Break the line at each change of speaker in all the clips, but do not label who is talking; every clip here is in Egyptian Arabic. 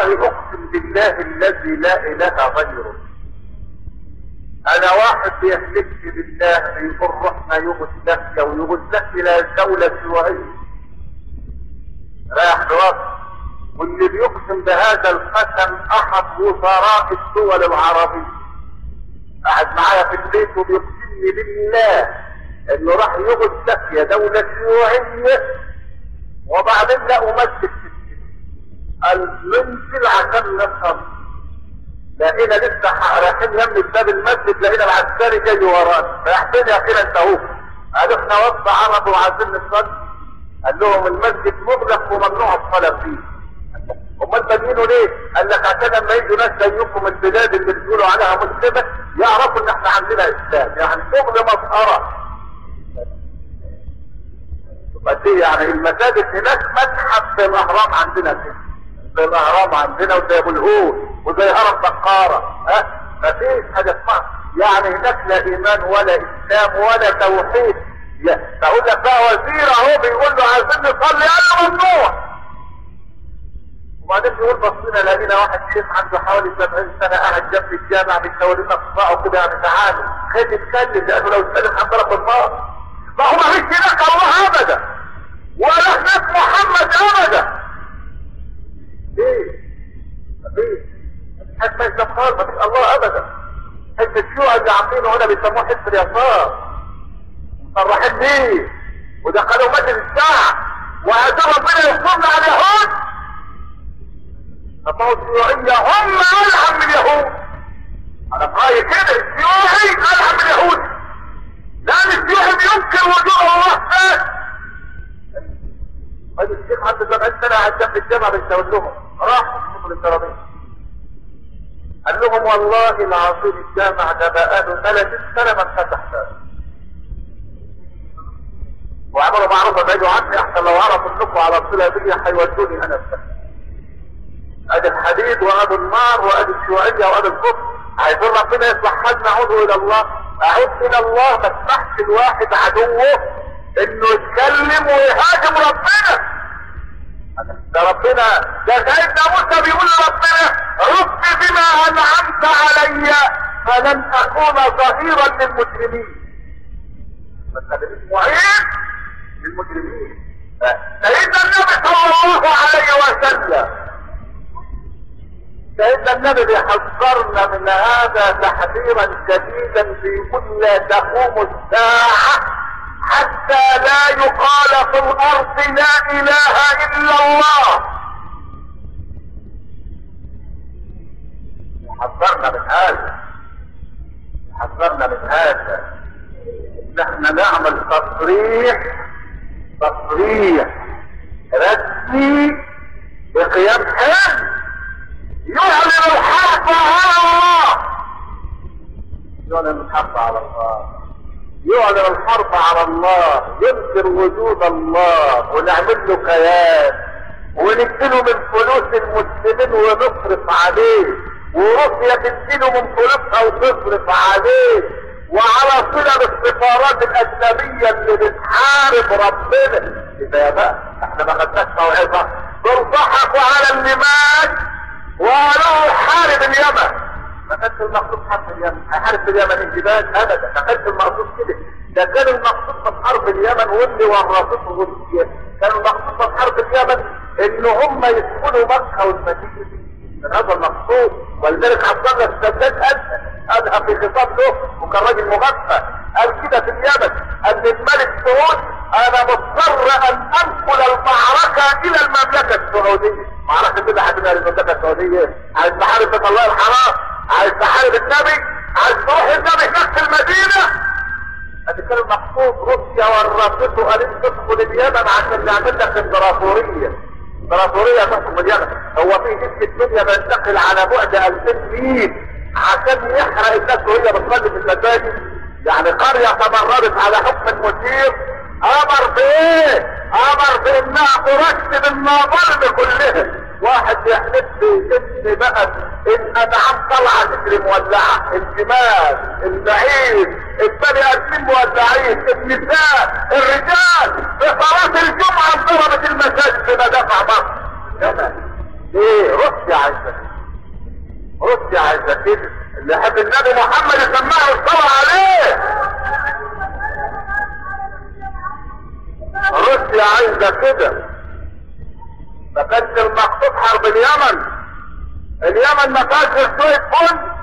والله اقسم بالله الذي لا اله غيره انا واحد بيهلكني بالله بيقول رحنا يوم الدفكة ويقول لك الى دولة شيوعية رايح لوقت واللي بيقسم بهذا القسم احد وزراء الدول العربية قاعد معايا في البيت وبيقسمني بالله انه راح يغز دفية دولة شيوعية وبعدين لقوا مسجد في السجن قال ننزل عشان نفهم لقينا لسه رايحين يم باب المسجد لقينا العسكري جاي ورانا رايح فين يا اخي انت اهو قالوا احنا وسط عرب وعايزين نصلي قال لهم المسجد مغلق وممنوع الصلاه فيه امال بنينه ليه؟ قال لك عشان لما يجوا ناس زيكم البلاد اللي بتقولوا عليها مسلمه يعرفوا ان احنا عندنا اسلام يعني شغل مسخره بس يعني المساجد هناك متحف في الاهرام عندنا كده زي الاهرام عندنا وزي ابو الهول وزي هرم بقاره ها مفيش حاجه اسمها يعني هناك لا ايمان ولا اسلام ولا توحيد تقول لك بقى وزير اهو بيقول له عايزين نصلي قال له ممنوع وبعدين بيقول بصينا لقينا واحد شيخ عنده حوالي 70 سنه قاعد جنب الجامع بيشاور لنا اصبعه كده يعني تعالوا خد اتكلم لانه لو اتكلم هنضرب بالنار ما هو ما فيش هناك الله ابدا ولا هناك محمد ابدا ليه؟ مفيش حتى ما يسمخار مفيش الله ابدا حس الشيوعة اللي عاملينه هنا بيسموه حس اليسار مصرحين بيه ودخلوا مجلس الشعب وعايزين ربنا يصبرنا على اليهود طب ما هو الشيوعية هم ألعن من اليهود على رأيي كده الشيوعي ألعن من اليهود لأن الشيوعي بينكر وجود الله بس هذا الشيخ عنده 70 سنة قاعد جنب الجامعة بيشاور لهم راح يشوفوا للترابيزة قال لهم والله العظيم الجامع ده بقاله 30 سنة ما اتفتح باب وعملوا معروف بعيدوا عني احسن لو عرفوا انكم على صلة بيا هيودوني انا السنة ادي الحديد وادي النار وادي الشيوعية وادي الكفر عايزين ربنا يصلح حالنا عودوا الى الله اعود الى الله ما تسمحش الواحد عدوه انه يتكلم ويهاجم ربنا ده ربنا ده سيدنا موسى بيقول لربنا رب بما انعمت علي فلن اكون ظهيرا للمجرمين بس ده مش معين للمجرمين سيدنا النبي صلى الله عليه وسلم سيدنا النبي بيحذرنا من هذا تحذيرا شديدا بيقول لا تقوم الساعه حتى لا يقال في الارض لا اله الا الله حذرنا من هذا حذرنا من هذا ان احنا نعمل تصريح تصريح رسمي بقيام حزب يعلن الحرب على الله يعلن الحرب على الله يعلن الحرب على الله ينكر وجود الله ونعمل له كيان ونديله من فلوس المسلمين ونصرف عليه وروسيا تديله من فلوسها وتصرف عليه وعلى صلة بالسفارات الأجنبية اللي بتحارب ربنا كده يا بقى احنا ما خدناش موعظة دول ضحكوا على اللي مات وقالوا حارب اليمن ما كانش المقصود حرب اليمن هيحارب اليمن انجباد ابدا ما كانش المقصود كده ده كان المقصود من حرب اليمن واللي ورطته روسيا كان المقصود من حرب اليمن ان هم يدخلوا مكه والمدينه من هذا المقصود ولذلك عبد الله السداد قال قالها في خطاب له وكان راجل مغفى قال كده في اليمن ان الملك سعود انا مضطر ان انقل المعركه الى المملكه السعوديه معركه كده هتبقى المملكه السعوديه عايز تحارب بيت الله الحرام عايز تحارب النبي عايز تروح النبي هناك في المدينه ادي كان المقصود روسيا ورطته قالت تدخل اليمن عشان نعمل لك امبراطوريه امبراطوريه تحكم اليمن هو في جسم الدنيا بينتقل على بعد 2000 ميل عشان يحرق الناس وهي بتصلي في المساجد يعني قريه تمردت على حكم المدير امر بايه؟ امر بانها ترتب النظام كلها واحد يحلف لي ان بقى الانعام طالعه تجري مولعه الجمال البعير البني ادمين مولعين النساء الرجال في صلاه الجمعه انضربت المساجد في مدافع مصر ليه روسيا عايزه كده روسيا عايزه كده اللي يحب النبي محمد يسمعه الصلاة عليه روسيا عايزه كده ما كانش المقصود حرب اليمن اليمن ما كانش شوية فن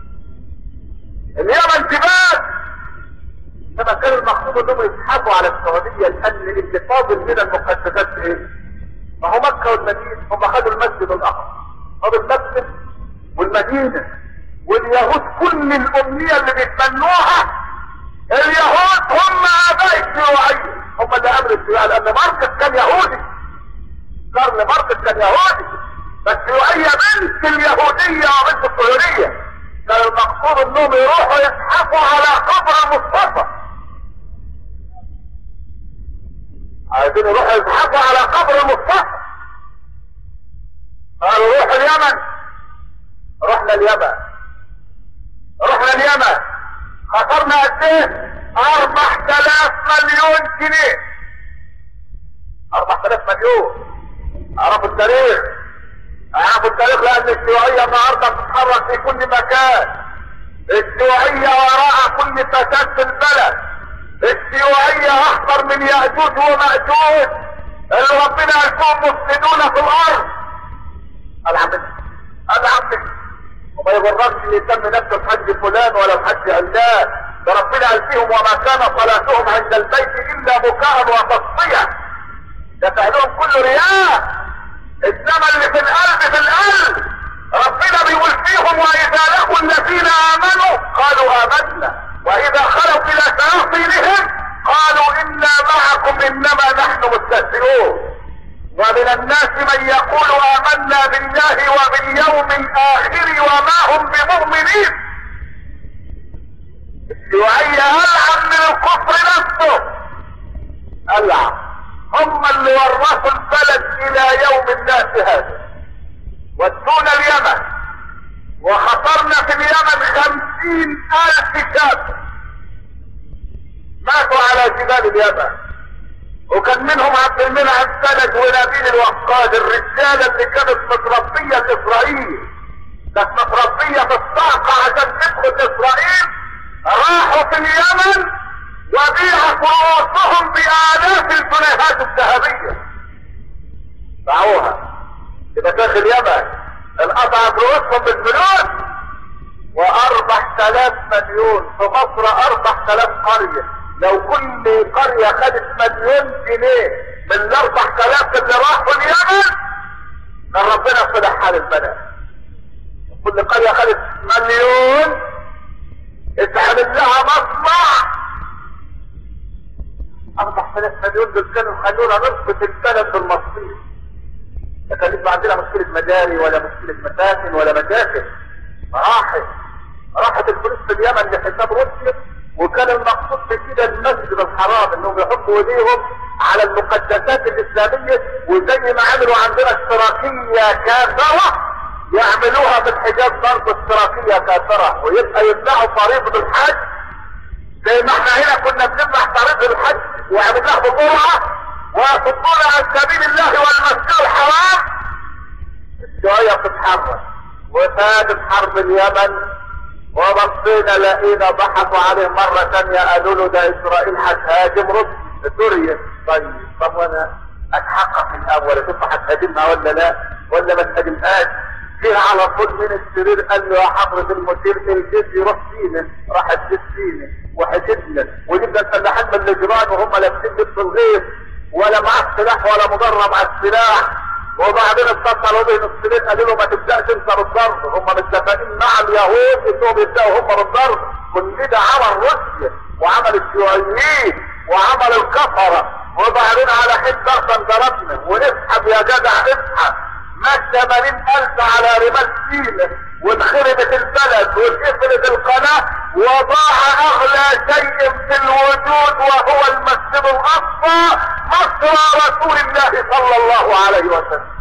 اليمن جبال انما كان المقصود انهم يسحبوا على السعودية لان اللي فاضل من المقدسات ايه؟ ما هو مكة والمدينة هم خدوا المسجد الاقصى خدوا المسجد والمدينة واليهود كل الامنية اللي بيتمنوها اليهود هم اباء الشيوعية هم اللي امروا الشيوعية لان ماركس كان يهودي كارل ماركس كان يهودي بس الشيوعية بنت اليهودية وبنت الصهيونية كان المقصود انهم يروحوا يزحفوا على قبر مصطفى عايزين يروحوا يزحفوا على قبر مصطفى قالوا روحوا اليمن رحنا اليمن رحنا اليمن خسرنا قد ايه؟ 4000 مليون جنيه 4000 مليون عرفوا التاريخ عرفوا التاريخ لان الشيوعية النهارده بتتحرك في كل مكان الشيوعية وراء كل فساد في البلد الشيوعية اخطر من يأجوج ومأجوج اللي ربنا يكون مفسدون في الارض العم العم وما يغررش اللي يسمي نفسه الحج فلان ولا الحج علان ده ربنا قال فيهم وما كان صلاتهم عند البيت الا بكاء وتصفيه ده فعلهم كله رياء انما اللي في القلب في القلب ربنا بيقول فيهم واذا لقوا الذين امنوا قالوا امنا واذا خلوا الى شياطينهم قالوا انا معكم انما نحن مستهزئون ومن الناس من يقول امنا بالله وباليوم الاخر وما هم بمؤمنين الشيوعية العن من الكفر نفسه العن هم اللي ورثوا البلد الى يوم الناس هذا ودونا اليمن وخسرنا في اليمن خمسين الف شاب ماتوا على جبال اليمن وكان منهم عبد المنعم سند ونبيل الوقاد الرجاله اللي كانت متربيه في اسرائيل كانت متربيه في الصعقه عشان تدخل اسرائيل راحوا في اليمن وبيعت رؤوسهم بالاف الجنيهات الذهبيه باعوها يبقى داخل اليمن انقطعت رؤوسهم بالفلوس واربع تلاف مليون في مصر اربع تلاف قريه لو كل قرية خدت مليون جنيه من الاربع تلاف اللي راحوا اليمن كان ربنا فتح حال البلد كل قرية خدت مليون اتعمل لها مصنع اربع تلاف مليون دول كانوا خلونا نصف البلد بالمصرية ما كان يبقى عندنا مشكلة مجاري ولا مشكلة مساكن ولا مشاكل راحت راحت الفلوس في اليمن لحساب روسيا وكان المقصود في كده المسجد الحرام انهم يحطوا ايديهم على المقدسات الاسلامية وزي ما عملوا عندنا اشتراكية كافرة يعملوها في الحجاز برضه اشتراكية كافرة ويبقى يمنعوا فريضة الحج زي ما احنا هنا كنا بنمنع فريضة الحج وعملناها بقرعة ويصدون عن سبيل الله والمسجد الحرام الشوية بتتحرك وفاتت حرب اليمن وبصينا لقينا ضحكوا عليه مرة تانية قالوا له ده اسرائيل هتهاجم روسيا سوريا طيب طب وانا اتحقق من الاول اشوف هتهاجمها ولا لا ولا ما تهاجمهاش جه على طول من السرير قال له يا حضرة المدير الجيش يروح فينا راح الجيش فينا وحشدنا وجبنا الفلاحين من الجيران وهم لابسين لبس الغيث ولا معاه سلاح ولا مدرب على السلاح وبعدين اتصلوا بين السبيل قالوا له ما تبداش انت بالضرب هم متفقين مع اليهود انهم يبداوا هم بالضرب كل ده عمل روسيا وعمل الشيوعيين وعمل الكفره وبعدين على حين ضربا ضربنا واسحب يا جدع اسحب مات 80000 على رمال سينا وانخربت البلد واتقفلت القناة وضاع اغلى شيء في الوجود وهو المسجد الاقصى مصر رسول الله صلى الله عليه وسلم